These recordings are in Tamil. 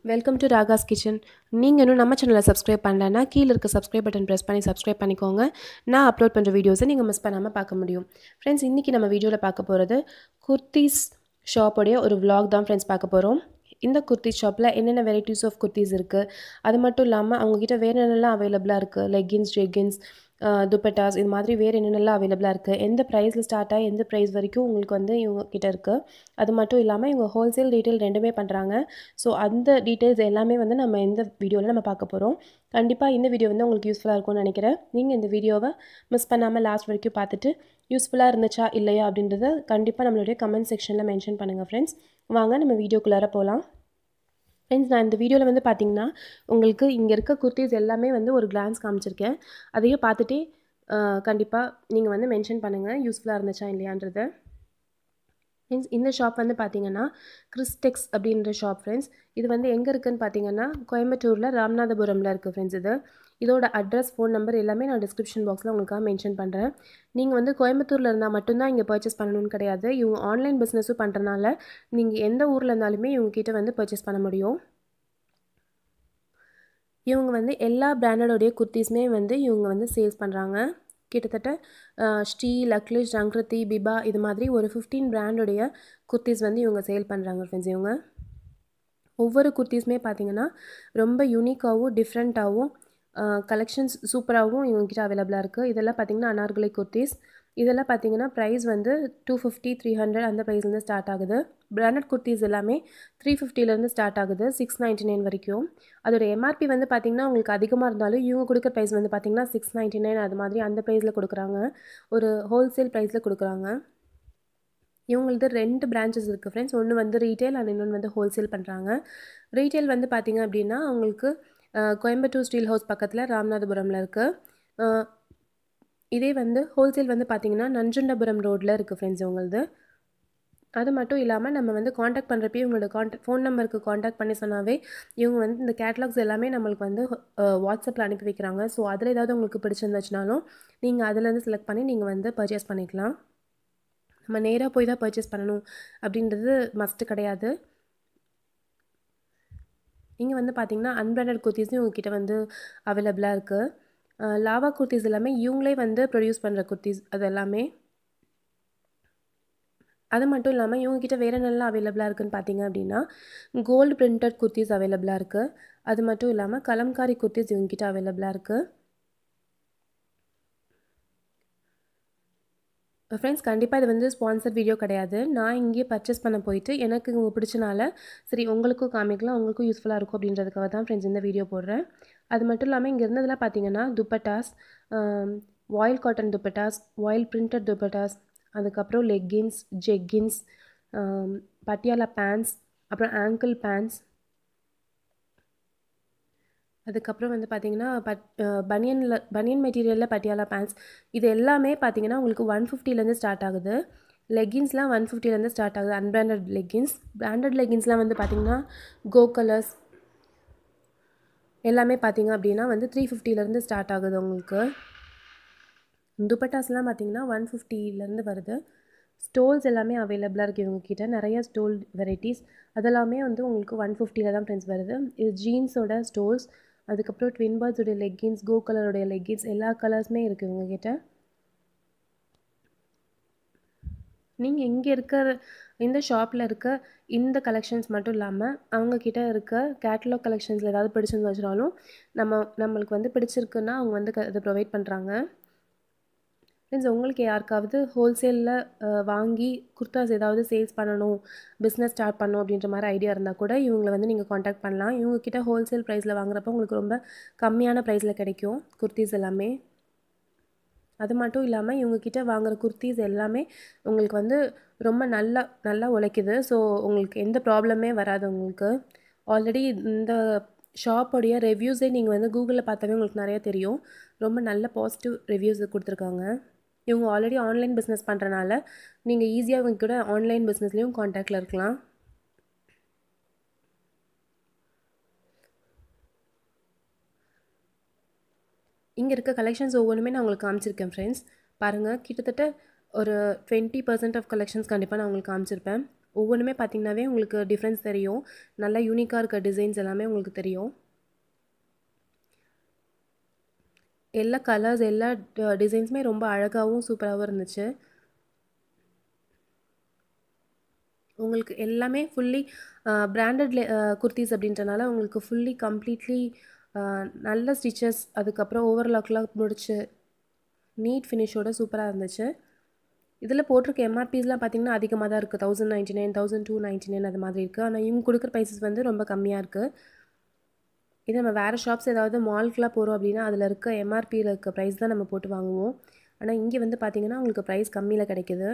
வெல்கம் டு ராகாஸ் கிச்சன் நீங்கள் இன்னும் நம்ம சேனலை சப்ஸ்கிரைப் பண்ணலன்னா கீழே இருக்க சப்ஸ்கிரைப் பட்டன் ப்ரெஸ் பண்ணி சப்ஸ்கிரைப் பண்ணிக்கோங்க நான் அப்லோட் பண்ணுற வீடியோஸை நீங்கள் மிஸ் பண்ணாமல் பார்க்க முடியும் ஃப்ரெண்ட்ஸ் இன்றைக்கி நம்ம வீடியோவில் பார்க்க போகிறது குர்த்திஸ் ஷாப்போடைய ஒரு vlog தான் ஃப்ரெண்ட்ஸ் பார்க்க போகிறோம் இந்த குர்த்திஸ் ஷாப்பில் என்னென்ன வெரைட்டிஸ் ஆஃப் குர்த்திஸ் இருக்குது அது மட்டும் இல்லாமல் அவங்கக்கிட்ட வேறு என்னென்னலாம் அவைலபிளாக இருக்குது லெகின்ஸ் ஜெகின்ஸ் துப்பட்டாஸ் இது மாதிரி வேறு என்னென்னலாம் அவைலபிளாக இருக்குது எந்த ப்ரைஸில் ஸ்டார்ட் ஆகி எந்த ப்ரைஸ் வரைக்கும் உங்களுக்கு வந்து இவங்க கிட்ட இருக்குது அது மட்டும் இல்லாமல் இவங்க ஹோல்சேல் ரீட்டைல் ரெண்டுமே பண்ணுறாங்க ஸோ அந்த டீட்டெயில்ஸ் எல்லாமே வந்து நம்ம இந்த வீடியோவில் நம்ம பார்க்க போகிறோம் கண்டிப்பாக இந்த வீடியோ வந்து உங்களுக்கு யூஸ்ஃபுல்லாக இருக்கும்னு நினைக்கிறேன் நீங்கள் இந்த வீடியோவை மிஸ் பண்ணாமல் லாஸ்ட் வரைக்கும் பார்த்துட்டு யூஸ்ஃபுல்லாக இருந்துச்சா இல்லையா அப்படின்றத கண்டிப்பாக நம்மளுடைய கமெண்ட் செக்ஷனில் மென்ஷன் பண்ணுங்கள் ஃப்ரெண்ட்ஸ் வாங்க நம்ம வீடியோக்குள்ளார போகலாம் ஃப்ரெண்ட்ஸ் நான் இந்த வீடியோவில் வந்து பார்த்தீங்கன்னா உங்களுக்கு இங்கே இருக்க குர்த்திஸ் எல்லாமே வந்து ஒரு கிளான்ஸ் காமிச்சிருக்கேன் அதையும் பார்த்துட்டே கண்டிப்பாக நீங்கள் வந்து மென்ஷன் பண்ணுங்கள் யூஸ்ஃபுல்லாக இருந்துச்சா இல்லையான்றத ஃப்ரெண்ட்ஸ் இந்த ஷாப் வந்து பார்த்தீங்கன்னா கிறிஸ்டெக்ஸ் அப்படின்ற ஷாப் ஃப்ரெண்ட்ஸ் இது வந்து எங்கே இருக்குதுன்னு பார்த்தீங்கன்னா கோயம்புத்தூரில் ராமநாதபுரமில் இருக்குது ஃப்ரெண்ட்ஸ் இது இதோட அட்ரஸ் ஃபோன் நம்பர் எல்லாமே நான் டிஸ்கிரிப்ஷன் பாக்ஸில் உங்களுக்காக மென்ஷன் பண்ணுறேன் நீங்கள் வந்து கோயம்புத்தூரில் இருந்தால் மட்டும்தான் இங்கே பர்ச்சேஸ் பண்ணணும்னு கிடையாது இவங்க ஆன்லைன் பிஸ்னஸும் பண்ணுறனால நீங்கள் எந்த ஊரில் இருந்தாலுமே இவங்க கிட்ட வந்து பர்ச்சேஸ் பண்ண முடியும் இவங்க வந்து எல்லா பிராண்டடோடைய குர்த்திஸுமே வந்து இவங்க வந்து சேல்ஸ் பண்ணுறாங்க கிட்டத்தட்ட ஸ்ரீ லக்லிஷ் ஜங்க்ருதி பிபா இது மாதிரி ஒரு ஃபிஃப்டீன் பிராண்டோடைய குர்த்திஸ் வந்து இவங்க சேல் பண்ணுறாங்க ஃப்ரெண்ட்ஸ் இவங்க ஒவ்வொரு குர்த்திஸுமே பார்த்தீங்கன்னா ரொம்ப யூனிக்காகவும் டிஃப்ரெண்ட்டாகவும் கலெக்ஷன்ஸ் சூப்பராகவும் இவங்ககிட்ட அவைலபிளாக இருக்குது இதெல்லாம் பார்த்தீங்கன்னா அனார்கலை குர்த்திஸ் இதெல்லாம் பார்த்தீங்கன்னா ப்ரைஸ் வந்து டூ ஃபிஃப்டி த்ரீ ஹண்ட்ரட் அந்த ப்ரைஸ்லேருந்து ஸ்டார்ட் ஆகுது பிராண்டட் குர்த்திஸ் எல்லாமே த்ரீ ஃபிஃப்டிலேருந்து ஸ்டார்ட் ஆகுது சிக்ஸ் நைன்ட்டி நைன் வரைக்கும் அதோட எம்ஆர்பி வந்து பார்த்திங்கன்னா உங்களுக்கு அதிகமாக இருந்தாலும் இவங்க கொடுக்குற ப்ரைஸ் வந்து பார்த்திங்கன்னா சிக்ஸ் நைன்ட்டி நைன் அது மாதிரி அந்த ப்ரைஸில் கொடுக்குறாங்க ஒரு ஹோல்சேல் ப்ரைஸில் கொடுக்குறாங்க இவங்களது ரெண்டு பிரான்ச்சஸ் இருக்குது ஃப்ரெண்ட்ஸ் ஒன்று வந்து ரீட்டைல் அண்ட் இன்னொன்று வந்து ஹோல்சேல் பண்ணுறாங்க ரீட்டைல் வந்து பார்த்திங்க அப்படின்னா அவங்களுக்கு கோயம்புத்தூர் ஸ்டீல் ஹவுஸ் பக்கத்தில் ராமநாதபுரமில் இருக்குது இதே வந்து ஹோல்சேல் வந்து பார்த்திங்கன்னா நஞ்சுண்டபுரம் ரோட்டில் இருக்குது ஃப்ரெண்ட்ஸ் இவங்களது அது மட்டும் இல்லாமல் நம்ம வந்து காண்டாக்ட் பண்ணுறப்பே இவங்களோட காண்டாக்ட் ஃபோன் நம்பருக்கு காண்டாக்ட் பண்ணி சொன்னாவே இவங்க வந்து இந்த கேட்லாக்ஸ் எல்லாமே நம்மளுக்கு வந்து வாட்ஸ்அப்பில் அனுப்பி வைக்கிறாங்க ஸோ அதில் ஏதாவது உங்களுக்கு பிடிச்சிருந்துச்சுனாலும் நீங்கள் அதிலேருந்து செலக்ட் பண்ணி நீங்கள் வந்து பர்ச்சேஸ் பண்ணிக்கலாம் நம்ம நேராக போய் தான் பர்ச்சேஸ் பண்ணணும் அப்படின்றது மஸ்ட்டு கிடையாது இங்கே வந்து பார்த்திங்கன்னா அன்பிராண்டட் குர்த்திஸும் இவங்ககிட்ட வந்து அவைலபிளாக இருக்குது லாவா குர்த்திஸ் எல்லாமே இவங்களே வந்து ப்ரொடியூஸ் பண்ணுற குர்த்திஸ் அது எல்லாமே அது மட்டும் இல்லாமல் இவங்ககிட்ட வேறு நல்லா அவைலபிளாக இருக்குதுன்னு பார்த்தீங்க அப்படின்னா கோல்டு பிரிண்டட் குர்த்திஸ் அவைலபிளாக இருக்குது அது மட்டும் இல்லாமல் கலம்காரி குர்த்திஸ் இவங்ககிட்ட அவைலபிளாக இருக்குது ஃப்ரெண்ட்ஸ் கண்டிப்பாக இது வந்து ஸ்பான்சர் வீடியோ கிடையாது நான் இங்கேயே பர்ச்சேஸ் பண்ண போயிட்டு எனக்கு இவங்க பிடிச்சனால சரி உங்களுக்கும் காமிக்கலாம் உங்களுக்கும் யூஸ்ஃபுல்லாக இருக்கும் அப்படின்றதுக்காக தான் ஃப்ரெண்ட்ஸ் இந்த வீடியோ போடுறேன் அது மட்டும் இல்லாமல் இங்கே இருந்ததில் பார்த்தீங்கன்னா துப்பட்டாஸ் வாயில் காட்டன் துப்பட்டாஸ் வாயில் பிரிண்டட் துப்பட்டாஸ் அதுக்கப்புறம் லெக்கின்ஸ் ஜெக்கின்ஸ் பட்டியாலா பேண்ட்ஸ் அப்புறம் ஆங்கிள் பேண்ட்ஸ் அதுக்கப்புறம் வந்து பார்த்திங்கன்னா பட் பனியனில் பனியன் மெட்டீரியலில் பட்டியாலா பேண்ட்ஸ் இது எல்லாமே பார்த்திங்கன்னா உங்களுக்கு ஒன் ஃபிஃப்டிலேருந்து ஸ்டார்ட் ஆகுது லெக்கின்ஸ்லாம் ஒன் ஃபிஃப்டிலேருந்து ஸ்டார்ட் ஆகுது அன்பிராண்டட் லெக்கின்ஸ் பிராண்டட் லெக்கின்ஸ்லாம் வந்து பார்த்திங்கன்னா கோ கலர்ஸ் எல்லாமே பார்த்திங்க அப்படின்னா வந்து த்ரீ ஃபிஃப்டிலேருந்து ஸ்டார்ட் ஆகுது உங்களுக்கு துப்பட்டாஸ்லாம் பார்த்திங்கன்னா ஒன் ஃபிஃப்டிலேருந்து வருது ஸ்டோல்ஸ் எல்லாமே அவைலபிளாக இருக்குது இவங்கக்கிட்ட நிறைய ஸ்டோல் வெரைட்டிஸ் அதெல்லாமே வந்து உங்களுக்கு ஒன் ஃபிஃப்டியில் தான் ஃப்ரெண்ட்ஸ் வருது இது ஜீன்ஸோட ஸ்டோல்ஸ் அதுக்கப்புறம் ட்வின் பாட்ஸோடைய லெக்கின்ஸ் கோ கலருடைய லெக்கின்ஸ் எல்லா கலர்ஸுமே இருக்குது இவங்கக்கிட்ட நீங்கள் இங்கே இருக்கிற இந்த ஷாப்பில் இருக்க இந்த கலெக்ஷன்ஸ் மட்டும் இல்லாமல் அவங்கக்கிட்ட இருக்க கேட்டலாக் கலெக்ஷன்ஸில் ஏதாவது பிடிச்சிருந்து வச்சுனாலும் நம்ம நம்மளுக்கு வந்து பிடிச்சிருக்குன்னா அவங்க வந்து அதை ப்ரொவைட் பண்ணுறாங்க மீன்ஸ் உங்களுக்கு யாருக்காவது ஹோல்சேலில் வாங்கி குர்தாஸ் ஏதாவது சேல்ஸ் பண்ணணும் பிஸ்னஸ் ஸ்டார்ட் பண்ணணும் அப்படின்ற மாதிரி ஐடியா இருந்தால் கூட இவங்களை வந்து நீங்கள் காண்டாக்ட் பண்ணலாம் இவங்கக்கிட்ட ஹோல்சேல் ப்ரைஸில் வாங்குறப்போ உங்களுக்கு ரொம்ப கம்மியான ப்ரைஸில் கிடைக்கும் குர்த்திஸ் எல்லாமே அது மட்டும் இல்லாமல் இவங்கக்கிட்ட வாங்குகிற குர்த்திஸ் எல்லாமே உங்களுக்கு வந்து ரொம்ப நல்லா நல்லா உழைக்குது ஸோ உங்களுக்கு எந்த ப்ராப்ளமே வராது உங்களுக்கு ஆல்ரெடி இந்த ஷாப்போடைய ரிவ்யூஸே நீங்கள் வந்து கூகுளில் பார்த்தாவே உங்களுக்கு நிறையா தெரியும் ரொம்ப நல்ல பாசிட்டிவ் ரிவ்யூஸ் கொடுத்துருக்காங்க இவங்க ஆல்ரெடி ஆன்லைன் பிஸ்னஸ் பண்ணுறனால நீங்கள் ஈஸியாக இவங்க கூட ஆன்லைன் பிஸ்னஸ்லேயும் காண்டாக்டில் இருக்கலாம் இங்கே இருக்க கலெக்ஷன்ஸ் ஒவ்வொன்றுமே நான் உங்களுக்கு காமிச்சிருக்கேன் ஃப்ரெண்ட்ஸ் பாருங்கள் கிட்டத்தட்ட ஒரு டுவெண்ட்டி பர்சன்ட் ஆஃப் கலெக்ஷன்ஸ் கண்டிப்பாக நான் உங்களுக்கு காமிச்சிருப்பேன் ஒவ்வொன்றுமே பார்த்தீங்கன்னாவே உங்களுக்கு டிஃப்ரென்ஸ் தெரியும் நல்லா யூனிக்காக இருக்க டிசைன்ஸ் எல்லாமே உங்களுக்கு தெரியும் எல்லா கலர்ஸ் எல்லா டிசைன்ஸுமே ரொம்ப அழகாகவும் சூப்பராகவும் இருந்துச்சு உங்களுக்கு எல்லாமே ஃபுல்லி பிராண்டட் குர்த்திஸ் அப்படின்றனால உங்களுக்கு ஃபுல்லி கம்ப்ளீட்லி நல்ல ஸ்டிச்சஸ் அதுக்கப்புறம் ஓவர்லாக்லாம் முடிச்சு நீட் ஃபினிஷோட சூப்பராக இருந்துச்சு இதில் போட்டிருக்க எம்ஆர்பிஸ்லாம் பார்த்திங்கன்னா அதிகமாக தான் இருக்குது thousand ninety nine thousand two ninety nine அது மாதிரி இருக்குது ஆனால் இவங்க கொடுக்குற ப்ரைஸஸ் வந்து ரொம்ப கம்மியாக இருக்குது இதே நம்ம வேறு ஷாப்ஸ் ஏதாவது மால்க்கெலாம் போகிறோம் அப்படின்னா அதில் இருக்க எம்ஆர்பியில் இருக்க ப்ரைஸ் தான் நம்ம போட்டு வாங்குவோம் ஆனால் இங்கே வந்து பார்த்திங்கன்னா உங்களுக்கு ப்ரைஸ் கம்மியில் கிடைக்கிது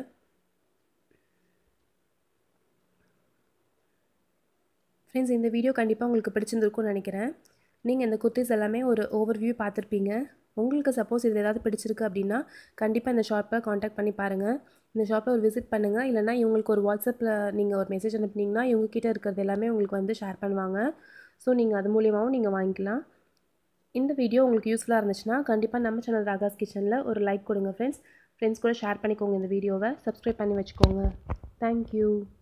ஃப்ரெண்ட்ஸ் இந்த வீடியோ கண்டிப்பாக உங்களுக்கு பிடிச்சிருந்துருக்கும்னு நினைக்கிறேன் நீங்கள் இந்த குர்த்திஸ் எல்லாமே ஒரு ஓவர்வியூ பார்த்துருப்பீங்க உங்களுக்கு சப்போஸ் இதில் ஏதாவது பிடிச்சிருக்கு அப்படின்னா கண்டிப்பாக இந்த ஷாப்பில் காண்டாக்ட் பண்ணி பாருங்கள் இந்த ஷாப்பில் ஒரு விசிட் பண்ணுங்கள் இல்லைனா இவங்களுக்கு ஒரு வாட்ஸ்அப்பில் நீங்கள் ஒரு மெசேஜ் அனுப்புனீங்கன்னா இவங்ககிட்ட இருக்கிறது எல்லாமே உங்களுக்கு வந்து ஷேர் பண்ணுவாங்க ஸோ நீங்கள் அது மூலியமாகவும் நீங்கள் வாங்கிக்கலாம் இந்த வீடியோ உங்களுக்கு யூஸ்ஃபுல்லாக இருந்துச்சுன்னா கண்டிப்பாக நம்ம சேனல் ராகாஸ் கிச்சனில் ஒரு லைக் கொடுங்க ஃப்ரெண்ட்ஸ் ஃப்ரெண்ட்ஸ் கூட ஷேர் பண்ணிக்கோங்க இந்த வீடியோவை சப்ஸ்கிரைப் பண்ணி வச்சுக்கோங்க தேங்க்யூ